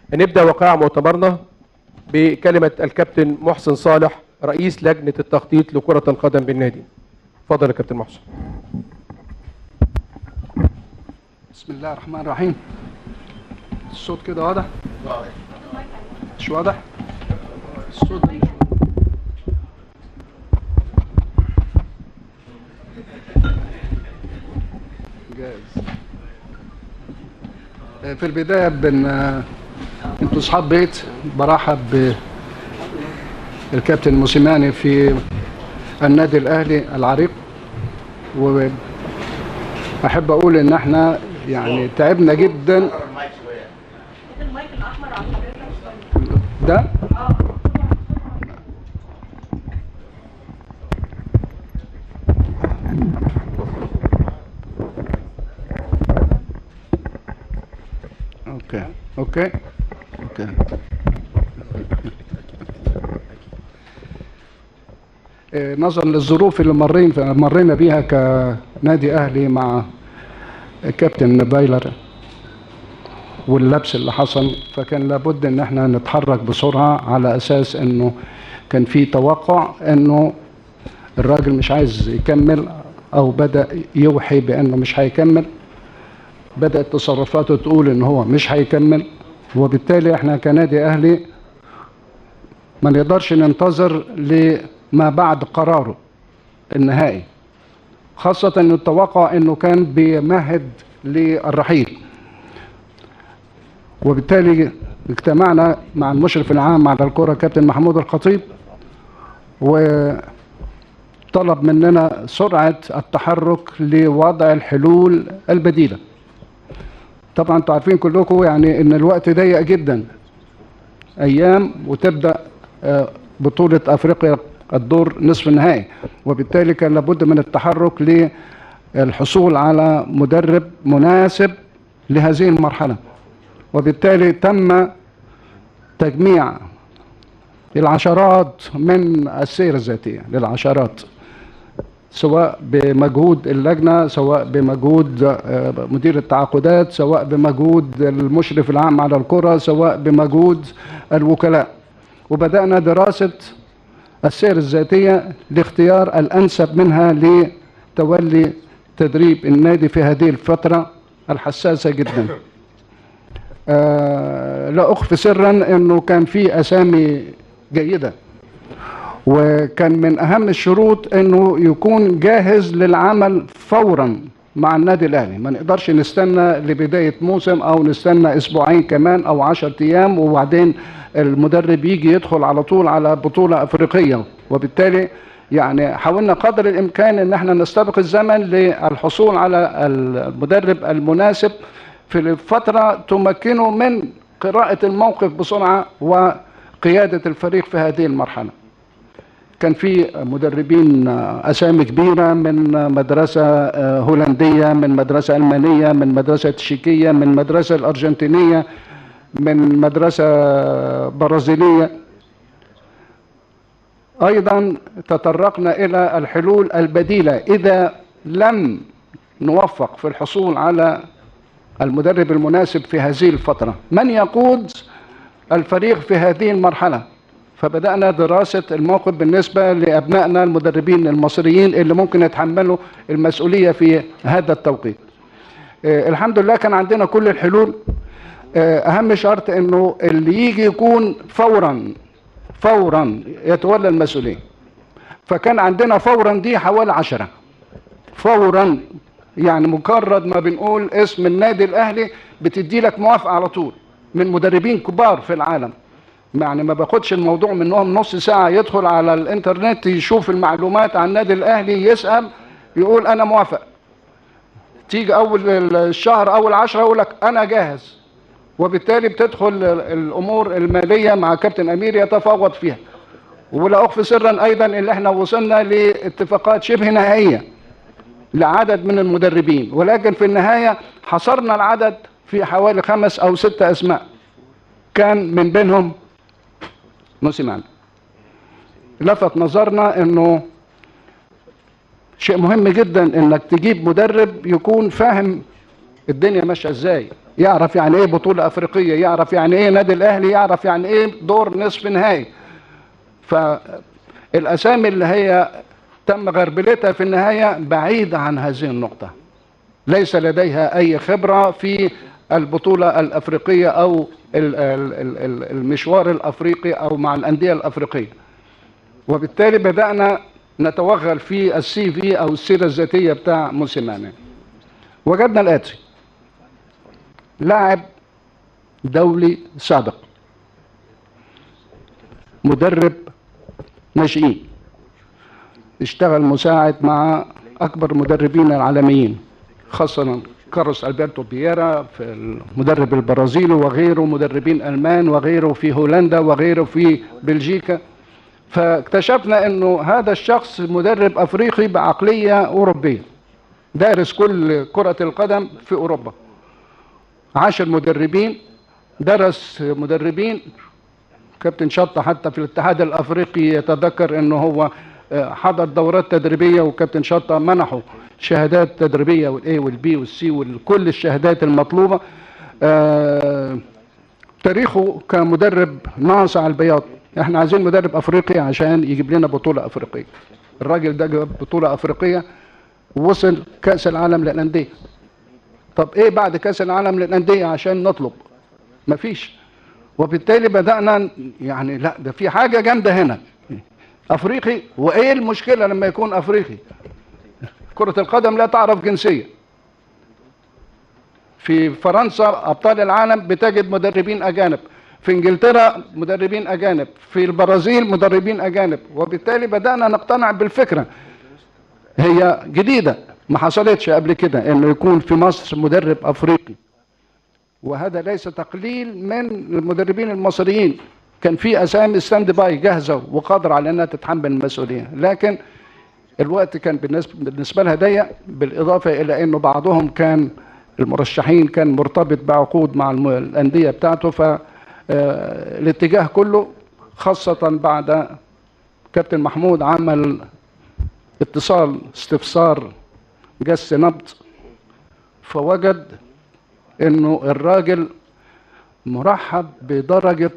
هنبدأ وقائع مؤتمرنا بكلمة الكابتن محسن صالح رئيس لجنة التخطيط لكرة القدم بالنادي اتفضل يا كابتن محسن بسم الله الرحمن الرحيم الصوت كده واضح مش واضح الصوت مش جاهز آه، في البداية بن آه، انتوا اصحاب بيت برحب بالكابتن موسيماني في النادي الاهلي العريق و احب اقول ان احنا يعني تعبنا جدا المايك الاحمر على حضرتك ده اوكي اوكي اوكي إيه، نظرا للظروف اللي مرين مرينا بيها كنادي اهلي مع كابتن بايلر واللبس اللي حصل فكان لابد ان احنا نتحرك بسرعه على اساس انه كان في توقع انه الراجل مش عايز يكمل او بدا يوحي بانه مش هيكمل بدات تصرفاته تقول ان هو مش هيكمل وبالتالي احنا كنادي اهلي ما نقدرش ننتظر لما بعد قراره النهائي خاصة انه التوقع انه كان بيمهد للرحيل وبالتالي اجتمعنا مع المشرف العام على الكرة كابتن محمود الخطيب وطلب مننا سرعة التحرك لوضع الحلول البديلة طبعا انتوا عارفين كلكم يعني ان الوقت ضيق جدا ايام وتبدا آه، بطولة افريقيا الدور نصف النهائي وبالتالي كان لابد من التحرك للحصول على مدرب مناسب لهذه المرحلة وبالتالي تم تجميع العشرات من السير الذاتية للعشرات سواء بمجهود اللجنة سواء بمجهود آه، مدير التعاقدات سواء بمجهود المشرف العام على الكرة سواء بمجهود الوكلاء وبدأنا دراسة السير الذاتية لاختيار الأنسب منها لتولي تدريب النادي في هذه الفترة الحساسة جدا آه لا أخفي سرا أنه كان في أسامي جيدة وكان من أهم الشروط أنه يكون جاهز للعمل فورا مع النادي الأهلي ما نقدرش نستنى لبداية موسم أو نستنى أسبوعين كمان أو عشر أيام وبعدين المدرب يجي يدخل على طول على بطولة أفريقية وبالتالي يعني حاولنا قدر الإمكان أن احنا نستبق الزمن للحصول على المدرب المناسب في الفترة تمكنه من قراءة الموقف بسرعة وقيادة الفريق في هذه المرحلة كان في مدربين اسامي كبيره من مدرسه هولنديه من مدرسه المانيه من مدرسه تشيكيه من مدرسه الارجنتينيه من مدرسه برازيليه ايضا تطرقنا الى الحلول البديله اذا لم نوفق في الحصول على المدرب المناسب في هذه الفتره من يقود الفريق في هذه المرحله فبدأنا دراسة الموقف بالنسبة لأبنائنا المدربين المصريين اللي ممكن يتحملوا المسؤولية في هذا التوقيت آه الحمد لله كان عندنا كل الحلول آه أهم شرط أنه اللي يجي يكون فورا فورا يتولى المسؤولية فكان عندنا فورا دي حوالي عشرة فورا يعني مجرد ما بنقول اسم النادي الأهلي بتدي لك موافقة على طول من مدربين كبار في العالم يعني ما باخدش الموضوع منهم نص ساعة يدخل على الانترنت يشوف المعلومات عن النادي الاهلي يسأل يقول انا موافق تيجي اول الشهر اول عشرة يقول لك انا جاهز وبالتالي بتدخل الامور المالية مع كابتن امير يتفاوض فيها ولا اخفي سرا ايضا ان احنا وصلنا لاتفاقات شبه نهائية لعدد من المدربين ولكن في النهاية حصرنا العدد في حوالي خمس او ست اسماء كان من بينهم موسيماني لفت نظرنا انه شيء مهم جدا انك تجيب مدرب يكون فاهم الدنيا ماشيه ازاي يعرف يعني ايه بطوله افريقيه يعرف يعني ايه نادي الاهلي يعرف يعني ايه دور نصف نهائي فالاسامي اللي هي تم غربلتها في النهايه بعيده عن هذه النقطه ليس لديها اي خبره في البطوله الافريقيه او ال- ال- ال- ال- المشوار الافريقي او مع الانديه الافريقيه وبالتالي بدانا نتوغل في السي في او السيره الذاتيه بتاع موسيماني وجدنا الاتي لاعب دولي سابق مدرب ناشئين اشتغل مساعد مع اكبر المدربين العالميين خاصه كارلوس البرتو بييرا في المدرب البرازيلي وغيره مدربين المان وغيره في هولندا وغيره في بلجيكا فاكتشفنا انه هذا الشخص مدرب افريقي بعقليه اوروبيه دارس كل كره القدم في اوروبا عاشر مدربين درس مدربين كابتن شطة حتى في الاتحاد الافريقي يتذكر انه هو آه، حضر دورات تدريبيه وكابتن شطة منحه شهادات تدريبيه والاي والبي والسي وكل الشهادات المطلوبه آه، تاريخه كمدرب ناصع البياض احنا عايزين مدرب افريقي عشان يجيب لنا بطوله افريقيه الراجل ده جاب بطوله افريقيه وصل كاس العالم للانديه طب ايه بعد كاس العالم للانديه عشان نطلب مفيش وبالتالي بدانا يعني لا ده في حاجه جامده هنا افريقي وايه المشكله لما يكون افريقي كره القدم لا تعرف جنسيه في فرنسا ابطال العالم بتجد مدربين اجانب في انجلترا مدربين اجانب في البرازيل مدربين اجانب وبالتالي بدانا نقتنع بالفكره هي جديده ما حصلتش قبل كده انه يكون في مصر مدرب افريقي وهذا ليس تقليل من المدربين المصريين كان في اسامي ستاند باي جاهزه وقادره على انها تتحمل المسؤوليه لكن الوقت كان بالنسبه بالنسبه لها ضيق بالاضافه الى انه بعضهم كان المرشحين كان مرتبط بعقود مع الم- الانديه بتاعته فالاتجاه كله خاصه بعد كابتن محمود عمل اتصال استفسار جس نبض فوجد انه الراجل مرحب بدرجه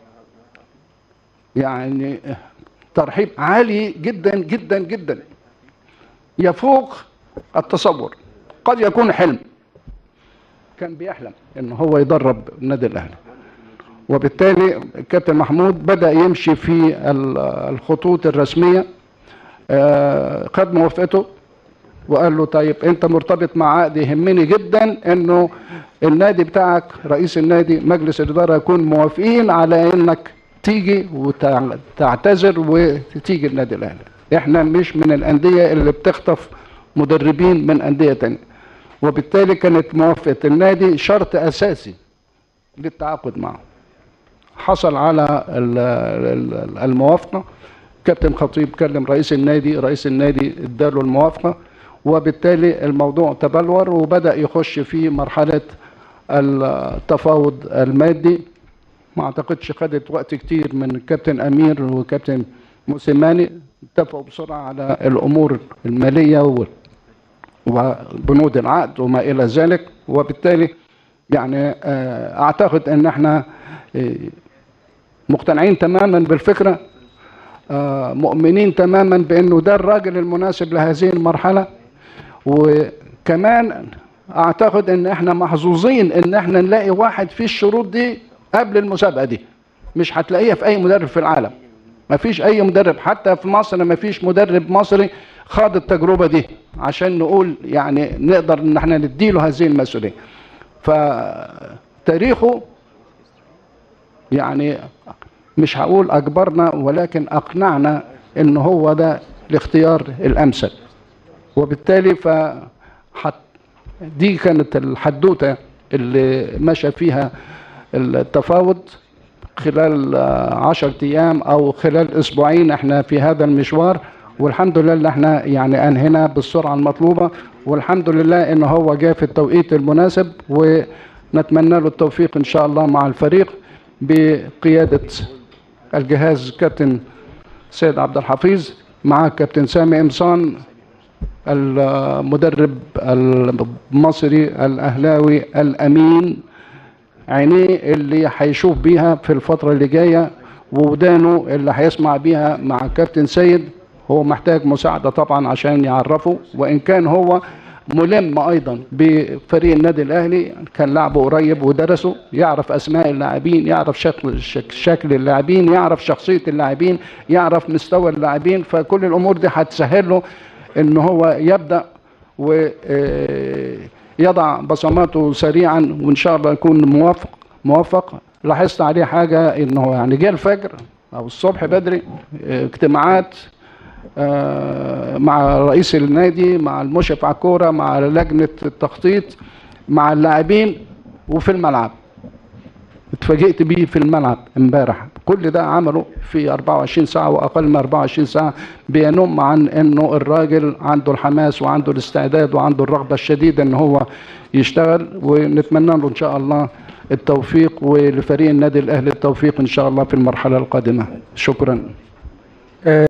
يعني ترحيب عالي جدا جدا جدا يفوق التصور قد يكون حلم كان بيحلم ان هو يدرب النادي الاهلي وبالتالي الكابتن محمود بدا يمشي في ال- الخطوط الرسميه آه، خد موافقته وقال له طيب انت مرتبط مع عقد يهمني جدا انه النادي بتاعك رئيس النادي مجلس الاداره يكون موافقين على انك تيجي وتعتذر وتيجي النادي الاهلي احنا مش من الانديه اللي بتخطف مدربين من انديه تانية وبالتالي كانت موافقه النادي شرط اساسي للتعاقد معه حصل على ال- ال- الموافقه كابتن خطيب كلم رئيس النادي رئيس النادي اداله الموافقه وبالتالي الموضوع تبلور وبدا يخش في مرحله التفاوض المادي ما اعتقدش خدت وقت كتير من كابتن امير وكابتن موسيماني اتفقوا بسرعه على الامور الماليه وال- وبنود العقد وما الى ذلك وبالتالي يعني آه، اعتقد ان احنا آه، مقتنعين تماما بالفكره آه، مؤمنين تماما بانه ده الراجل المناسب لهذه المرحله وكمان اعتقد ان احنا محظوظين ان احنا نلاقي واحد فيه الشروط دي قبل المسابقه دي مش هتلاقيها في اي مدرب في العالم ما فيش اي مدرب حتى في مصر ما فيش مدرب مصري خاض التجربه دي عشان نقول يعني نقدر ان احنا نديله هذه المسؤوليه فتاريخه يعني مش هقول اجبرنا ولكن اقنعنا ان هو ده الاختيار الامثل وبالتالي ف حت- دي كانت الحدوته اللي مشى فيها التفاوض خلال آه، عشرة ايام او خلال اسبوعين احنا في هذا المشوار والحمد لله اللي احنا يعني انهينا بالسرعه المطلوبه والحمد لله ان هو جاء في التوقيت المناسب ونتمنى له التوفيق ان شاء الله مع الفريق بقياده الجهاز كابتن سيد عبد الحفيظ مع كابتن سامي قمصان المدرب المصري الاهلاوي الامين عينيه اللي هيشوف بيها في الفتره اللي جايه وودانه اللي هيسمع بيها مع كابتن سيد هو محتاج مساعده طبعا عشان يعرفه وان كان هو ملم ايضا بفريق النادي الاهلي كان لعبه قريب ودرسه يعرف اسماء اللاعبين يعرف شكل شك- شكل اللاعبين يعرف شخصيه اللاعبين يعرف مستوى اللاعبين فكل الامور دي هتسهل له ان هو يبدا ويضع بصماته سريعا وان شاء الله يكون موفق موفق لاحظت عليه حاجه انه يعني جه الفجر او الصبح بدري اه، اجتماعات آه، مع رئيس النادي مع المشرف على الكوره مع لجنه التخطيط مع اللاعبين وفي الملعب اتفاجئت بيه في الملعب امبارح كل ده عمله في 24 ساعه واقل من 24 ساعه بينم عن انه الراجل عنده الحماس وعنده الاستعداد وعنده الرغبه الشديده ان هو يشتغل ونتمنى له ان شاء الله التوفيق ولفريق النادي الاهلي التوفيق ان شاء الله في المرحله القادمه شكرا